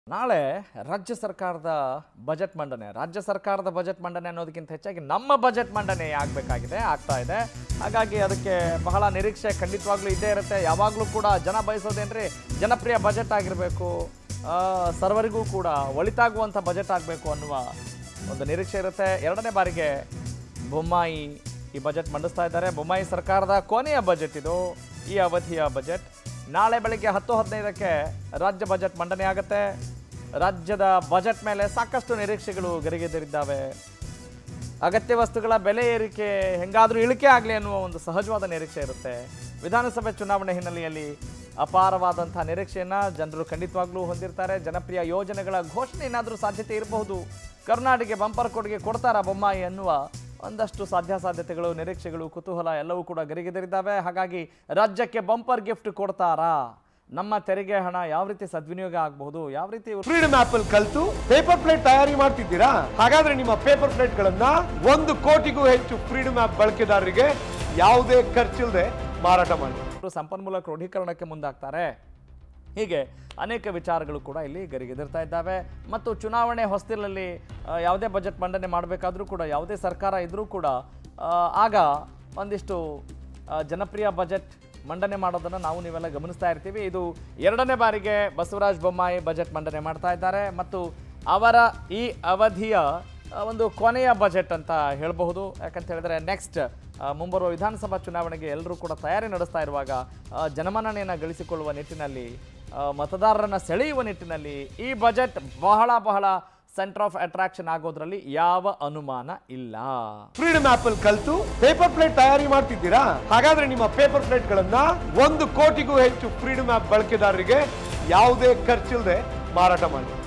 ನಾಳೆ ರಾಜ್ಯ ಸರ್ಕಾರದ ಬಜೆಟ್ ಮಂಡನೆ ರಾಜ್ಯ ಸರ್ಕಾರದ ಬಜೆಟ್ ಮಂಡನೆ ಅನ್ನೋದಕ್ಕಿಂತ ಹೆಚ್ಚಾಗಿ ನಮ್ಮ ಬಜೆಟ್ ಮಂಡನೆ ಆಗಬೇಕಾಗಿದೆ ಆಗ್ತಾ ಇದೆ ಹಾಗಾಗಿ ಅದಕ್ಕೆ ಬಹಳ ನಿರೀಕ್ಷೆ ಖಂಡಿತವಾಗ್ಲೂ ಇದ್ದೇ ಇರುತ್ತೆ ಯಾವಾಗಲೂ ಕೂಡ ಜನ ಬಯಸೋದೇನ್ರಿ ಜನಪ್ರಿಯ ಬಜೆಟ್ ಆಗಿರಬೇಕು ಸರ್ವರಿಗೂ ಕೂಡ ಒಳಿತಾಗುವಂಥ ಬಜೆಟ್ ಆಗಬೇಕು ಅನ್ನುವ ಒಂದು ನಿರೀಕ್ಷೆ ಇರುತ್ತೆ ಎರಡನೇ ಬಾರಿಗೆ ಬೊಮ್ಮಾಯಿ ಈ ಬಜೆಟ್ ಮಂಡಿಸ್ತಾ ಇದ್ದಾರೆ ಬೊಮ್ಮಾಯಿ ಸರ್ಕಾರದ ಕೊನೆಯ ಬಜೆಟ್ ಇದು ಈ ಅವಧಿಯ ಬಜೆಟ್ ನಾಳೆ ಬೆಳಗ್ಗೆ ಹತ್ತು ಹದಿನೈದಕ್ಕೆ ರಾಜ್ಯ ಬಜೆಟ್ ಮಂಡನೆ ಆಗುತ್ತೆ ರಾಜ್ಯದ ಬಜೆಟ್ ಮೇಲೆ ಸಾಕಷ್ಟು ನಿರೀಕ್ಷೆಗಳು ಗರಿಗೆದರಿದ್ದಾವೆ ಅಗತ್ಯ ವಸ್ತುಗಳ ಬೆಲೆ ಏರಿಕೆ ಹೆಂಗಾದರೂ ಇಳಿಕೆ ಆಗಲಿ ಅನ್ನುವ ಒಂದು ಸಹಜವಾದ ನಿರೀಕ್ಷೆ ಇರುತ್ತೆ ವಿಧಾನಸಭೆ ಚುನಾವಣೆ ಹಿನ್ನೆಲೆಯಲ್ಲಿ ಅಪಾರವಾದಂಥ ನಿರೀಕ್ಷೆಯನ್ನು ಜನರು ಖಂಡಿತವಾಗ್ಲೂ ಹೊಂದಿರ್ತಾರೆ ಜನಪ್ರಿಯ ಯೋಜನೆಗಳ ಘೋಷಣೆ ಏನಾದರೂ ಸಾಧ್ಯತೆ ಇರಬಹುದು ಕರ್ನಾಟಕಕ್ಕೆ ಬಂಪರ್ ಕೊಡುಗೆ ಕೊಡ್ತಾರಾ ಬೊಮ್ಮಾಯಿ ಅನ್ನುವ ಒಂದಷ್ಟು ಸಾಧ್ಯಾಸಾಧ್ಯತೆಗಳು ನಿರೀಕ್ಷೆಗಳು ಕುತೂಹಲ ಎಲ್ಲವೂ ಕೂಡ ಗರಿಗೆದರಿದ್ದಾವೆ ಹಾಗಾಗಿ ರಾಜ್ಯಕ್ಕೆ ಬಂಪರ್ ಗಿಫ್ಟ್ ಕೊಡ್ತಾರಾ ನಮ್ಮ ತೆರಿಗೆ ಹಣ ಯಾವ ರೀತಿ ಸದ್ವಿನಿಯೋಗ ಆಗಬಹುದು ಯಾವ ರೀತಿ ಇವ್ರು ಫ್ರೀಡಮ್ ಆಪ್ ಅಲ್ಲಿ ಕಲ್ತು ಪೇಪರ್ ಪ್ಲೇಟ್ ತಯಾರಿ ಮಾಡ್ತಿದ್ದೀರಾ ಹಾಗಾದ್ರೆ ನಿಮ್ಮ ಪೇಪರ್ ಪ್ಲೇಟ್ ಗಳನ್ನ ಒಂದು ಕೋಟಿಗೂ ಹೆಚ್ಚು ಫ್ರೀಡಮ್ ಆಪ್ ಬಳಕೆದಾರರಿಗೆ ಯಾವುದೇ ಖರ್ಚಿಲ್ಲದೆ ಮಾರಾಟ ಮಾಡಿ ಅವರು ಸಂಪನ್ಮೂಲ ಕ್ರೋಢೀಕರಣಕ್ಕೆ ಮುಂದಾಗ್ತಾರೆ ಹೀಗೆ ಅನೇಕ ವಿಚಾರಗಳು ಕೂಡ ಇಲ್ಲಿ ಗರಿಗೆದಿರ್ತಾ ಇದ್ದಾವೆ ಮತ್ತು ಚುನಾವಣೆ ಹೊಸ್ತಿಲಲ್ಲಿ ಆ, ಯಾವುದೇ ಬಜೆಟ್ ಮಂಡನೆ ಮಾಡಬೇಕಾದ್ರೂ ಕೂಡ ಯಾವುದೇ ಸರ್ಕಾರ ಇದ್ರೂ ಕೂಡ ಆ, ಆಗ ಒಂದಿಷ್ಟು ಆ, ಜನಪ್ರಿಯ ಬಜೆಟ್ ಮಂಡನೆ ಮಾಡೋದನ್ನು ನಾವು ನೀವೆಲ್ಲ ಗಮನಿಸ್ತಾ ಇರ್ತೀವಿ ಇದು ಎರಡನೇ ಬಾರಿಗೆ ಬಸವರಾಜ ಬೊಮ್ಮಾಯಿ ಬಜೆಟ್ ಮಂಡನೆ ಮಾಡ್ತಾ ಇದ್ದಾರೆ ಮತ್ತು ಅವರ ಈ ಅವಧಿಯ ಆ, ಒಂದು ಕೊನೆಯ ಬಜೆಟ್ ಅಂತ ಹೇಳಬಹುದು ಯಾಕಂತ ಹೇಳಿದ್ರೆ ನೆಕ್ಸ್ಟ್ ಮುಂಬರುವ ವಿಧಾನಸಭಾ ಚುನಾವಣೆಗೆ ಎಲ್ಲರೂ ಕೂಡ ತಯಾರಿ ನಡೆಸ್ತಾ ಇರುವಾಗ ಆ, ಜನಮನ್ನಣೆಯನ್ನು ಗಳಿಸಿಕೊಳ್ಳುವ ನಿಟ್ಟಿನಲ್ಲಿ ಆ, ಮತದಾರರನ್ನ ಸೆಳೆಯುವ ನಿಟ್ಟಿನಲ್ಲಿ ಈ ಬಜೆಟ್ ಬಹಳ ಬಹಳ ಸೆಂಟರ್ ಆಫ್ ಅಟ್ರಾಕ್ಷನ್ ಆಗೋದ್ರಲ್ಲಿ ಯಾವ ಅನುಮಾನ ಇಲ್ಲ ಫ್ರೀಡಮ್ ಆಪ್ ಅಲ್ಲಿ ಕಲ್ತು ಪೇಪರ್ ಪ್ಲೇಟ್ ತಯಾರಿ ಮಾಡ್ತಿದ್ದೀರಾ ಹಾಗಾದ್ರೆ ನಿಮ್ಮ ಪೇಪರ್ ಪ್ಲೇಟ್ ಗಳನ್ನ ಒಂದು ಕೋಟಿಗೂ ಹೆಚ್ಚು ಫ್ರೀಡಮ್ ಆಪ್ ಬಳಕೆದಾರರಿಗೆ ಯಾವುದೇ ಖರ್ಚಿಲ್ಲದೆ ಮಾರಾಟ ಮಾಡಿ